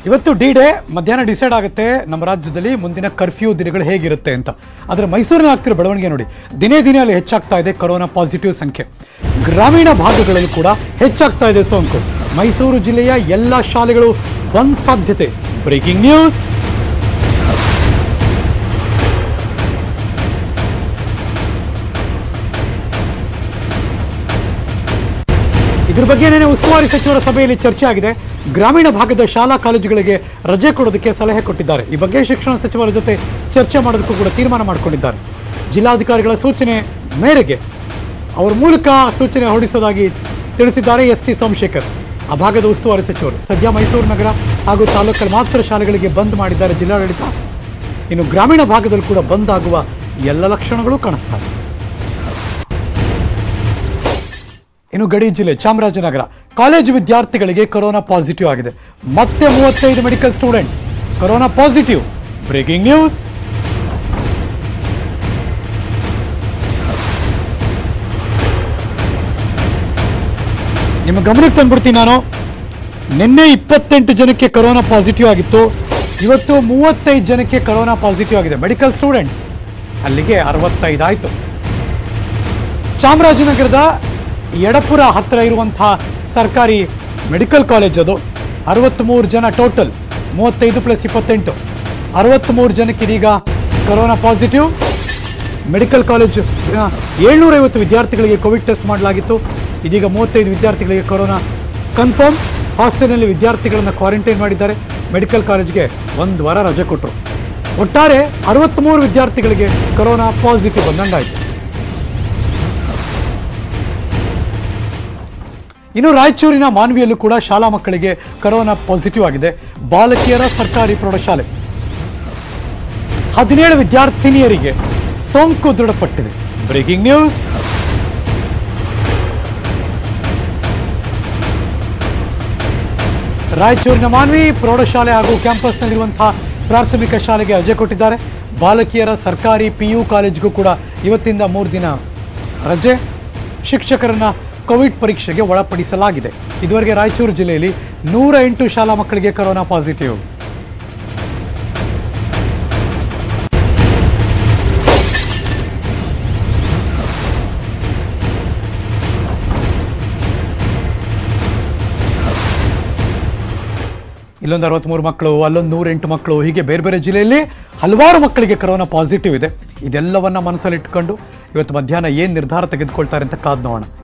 ಇವತ್ತು D day ಮಧ್ಯಾಹ್ನ decide ಆಗುತ್ತೆ ನಮ್ಮ ರಾಜ್ಯದಲ್ಲಿ ಮುಂದಿನ ಕರ್ಫ್ಯೂ ದಿನಗಳು ಹೇಗಿರುತ್ತೆ ಅಂತ ಆದರೆ ಮೈಸೂರಿನ ಆಗ್ತಿರೋ ಬೆಳವಣಿಗೆ ನೋಡಿ ದಿನೇ ದಿನೇ ಅಲ್ಲಿ ಹೆಚ್ಚಾಗ್ತಾ ಇದೆ ಕೊರೋನಾ ಪಾಸಿಟಿವ್ ಸಂಖ್ಯೆ ಗ್ರಾಮೀಣ ಭಾಗಗಳಲ್ಲೂ ಕೂಡ ಹೆಚ್ಚಾಗ್ತಾ ಇದೆ ಸೋಂಕು ಮೈಸೂರು ಜಿಲ್ಲೆಯ ಎಲ್ಲ ಶಾಲೆಗಳು ಬಂದ್ ಸಾಧ್ಯತೆ ಬ್ರೇಕಿಂಗ್ ನ್ಯೂಸ್ ಇದ್ರ ಬಗ್ಗೆ ನೆನೆ ಉಸ್ತುವಾರಿ ಸಚಿವರ ಸಭೆಯಲ್ಲಿ ಚರ್ಚೆ ಆಗಿದೆ ಗ್ರಾಮೀಣ ಭಾಗದ ಶಾಲಾ ಕಾಲೇಜುಗಳಿಗೆ ರಜೆ ಕೊಡೋದಕ್ಕೆ ಸಲಹೆ ಕೊಟ್ಟಿದ್ದಾರೆ ಈ ಬಗ್ಗೆ ಶಿಕ್ಷಣ ಸಚಿವರ ಜೊತೆ ಚರ್ಚೆ ಮಾಡೋದಕ್ಕೂ ಕೂಡ ತೀರ್ಮಾನ ಮಾಡಿಕೊಂಡಿದ್ದಾರೆ ಜಿಲ್ಲಾಧಿಕಾರಿಗಳ ಸೂಚನೆ ಮೇರೆಗೆ ಅವರ ಮೂಲಕ ಸೂಚನೆ ಹೊರಡಿಸೋದಾಗಿ ತಿಳಿಸಿದ್ದಾರೆ ಎಸ್ ಟಿ ಸೋಮಶೇಖರ್ ಆ ಭಾಗದ ಉಸ್ತುವಾರಿ ಸಚಿವರು ಸದ್ಯ ಮೈಸೂರು ನಗರ ಹಾಗೂ ತಾಲೂಕಲ್ಲಿ ಮಾತ್ರ ಶಾಲೆಗಳಿಗೆ ಬಂದ್ ಮಾಡಿದ್ದಾರೆ ಜಿಲ್ಲಾಡಳಿತ ಇನ್ನು ಗ್ರಾಮೀಣ ಭಾಗದಲ್ಲಿ ಕೂಡ ಬಂದ್ ಆಗುವ ಎಲ್ಲ ಲಕ್ಷಣಗಳು ಕಾಣಿಸ್ತಾರೆ ಇನ್ನು ಗಡಿ ಜಿಲ್ಲೆ ಚಾಮರಾಜನಗರ ಕಾಲೇಜು ವಿದ್ಯಾರ್ಥಿಗಳಿಗೆ ಕೊರೋನಾ ಪಾಸಿಟಿವ್ ಆಗಿದೆ ಮತ್ತೆ ಮೂವತ್ತೈದು medical students corona positive breaking news ನಿಮ್ಮ ಗಮನಕ್ಕೆ ತಂದ್ಬಿಡ್ತೀನಿ ನಾನು ನಿನ್ನೆ ಇಪ್ಪತ್ತೆಂಟು ಜನಕ್ಕೆ ಕೊರೋನಾ ಪಾಸಿಟಿವ್ ಆಗಿತ್ತು ಇವತ್ತು ಮೂವತ್ತೈದು ಜನಕ್ಕೆ ಕೊರೋನಾ ಪಾಸಿಟಿವ್ ಆಗಿದೆ ಮೆಡಿಕಲ್ ಸ್ಟೂಡೆಂಟ್ಸ್ ಅಲ್ಲಿಗೆ ಅರವತ್ತೈದು ಆಯಿತು ಚಾಮರಾಜನಗರದ ಎಡಪುರ ಹತ್ತಿರ ಇರುವಂತಹ ಸರ್ಕಾರಿ ಮೆಡಿಕಲ್ ಕಾಲೇಜ್ ಅದು ಅರವತ್ತ್ಮೂರು ಜನ ಟೋಟಲ್ ಮೂವತ್ತೈದು ಪ್ಲಸ್ ಇಪ್ಪತ್ತೆಂಟು ಅರವತ್ತ್ಮೂರು ಜನಕ್ಕೆ ಇದೀಗ ಕೊರೋನಾ ಪಾಸಿಟಿವ್ ಮೆಡಿಕಲ್ ಕಾಲೇಜ್ ಏಳ್ನೂರೈವತ್ತು ವಿದ್ಯಾರ್ಥಿಗಳಿಗೆ ಕೋವಿಡ್ ಟೆಸ್ಟ್ ಮಾಡಲಾಗಿತ್ತು ಇದೀಗ ಮೂವತ್ತೈದು ವಿದ್ಯಾರ್ಥಿಗಳಿಗೆ ಕೊರೋನಾ ಕನ್ಫರ್ಮ್ ಹಾಸ್ಟೆಲ್ನಲ್ಲಿ ವಿದ್ಯಾರ್ಥಿಗಳನ್ನು ಕ್ವಾರಂಟೈನ್ ಮಾಡಿದ್ದಾರೆ ಮೆಡಿಕಲ್ ಕಾಲೇಜ್ಗೆ ಒಂದು ವಾರ ರಜೆ ಕೊಟ್ಟರು ಒಟ್ಟಾರೆ ಅರವತ್ತ್ಮೂರು ವಿದ್ಯಾರ್ಥಿಗಳಿಗೆ ಕೊರೋನಾ ಪಾಸಿಟಿವ್ ಬಂದಂಗಾಯಿತು ಇನ್ನು ರಾಯಚೂರಿನ ಮಾನ್ವಿಯಲ್ಲೂ ಕೂಡ ಶಾಲಾ ಮಕ್ಕಳಿಗೆ ಕೊರೋನಾ ಪಾಸಿಟಿವ್ ಆಗಿದೆ ಬಾಲಕಿಯರ ಸರ್ಕಾರಿ ಪ್ರೌಢಶಾಲೆ ಹದಿನೇಳು ವಿದ್ಯಾರ್ಥಿನಿಯರಿಗೆ ಸೋಂಕು ದೃಢಪಟ್ಟಿದೆ ಬ್ರೇಕಿಂಗ್ ನ್ಯೂಸ್ ರಾಯಚೂರಿನ ಮಾನ್ವಿ ಪ್ರೌಢಶಾಲೆ ಹಾಗೂ ಕ್ಯಾಂಪಸ್ನಲ್ಲಿರುವಂತಹ ಪ್ರಾಥಮಿಕ ಶಾಲೆಗೆ ರಜೆ ಕೊಟ್ಟಿದ್ದಾರೆ ಬಾಲಕಿಯರ ಸರ್ಕಾರಿ ಪಿ ಯು ಕಾಲೇಜ್ಗೂ ಕೂಡ ಇವತ್ತಿಂದ ಮೂರು ದಿನ ರಜೆ ಶಿಕ್ಷಕರನ್ನ ಕೋವಿಡ್ ಪರೀಕ್ಷೆಗೆ ಒಳಪಡಿಸಲಾಗಿದೆ ಇದುವರೆಗೆ ರಾಯಚೂರು ಜಿಲ್ಲೆಯಲ್ಲಿ ನೂರ ಎಂಟು ಶಾಲಾ ಮಕ್ಕಳಿಗೆ ಕೊರೋನಾ ಪಾಸಿಟಿವ್ ಇಲ್ಲೊಂದು ಅರವತ್ತ್ಮೂರು ಮಕ್ಕಳು ಅಲ್ಲೊಂದು ನೂರೆಂಟು ಮಕ್ಕಳು ಹೀಗೆ ಬೇರೆ ಬೇರೆ ಜಿಲ್ಲೆಯಲ್ಲಿ ಹಲವಾರು ಮಕ್ಕಳಿಗೆ ಕೊರೋನಾ ಪಾಸಿಟಿವ್ ಇದೆ ಇದೆಲ್ಲವನ್ನ ಮನಸ್ಸಲ್ಲಿಟ್ಕೊಂಡು ಇವತ್ತು ಮಧ್ಯಾಹ್ನ ಏನು ನಿರ್ಧಾರ ತೆಗೆದುಕೊಳ್ತಾರೆ ಅಂತ ಕಾದ್ ನೋಡೋಣ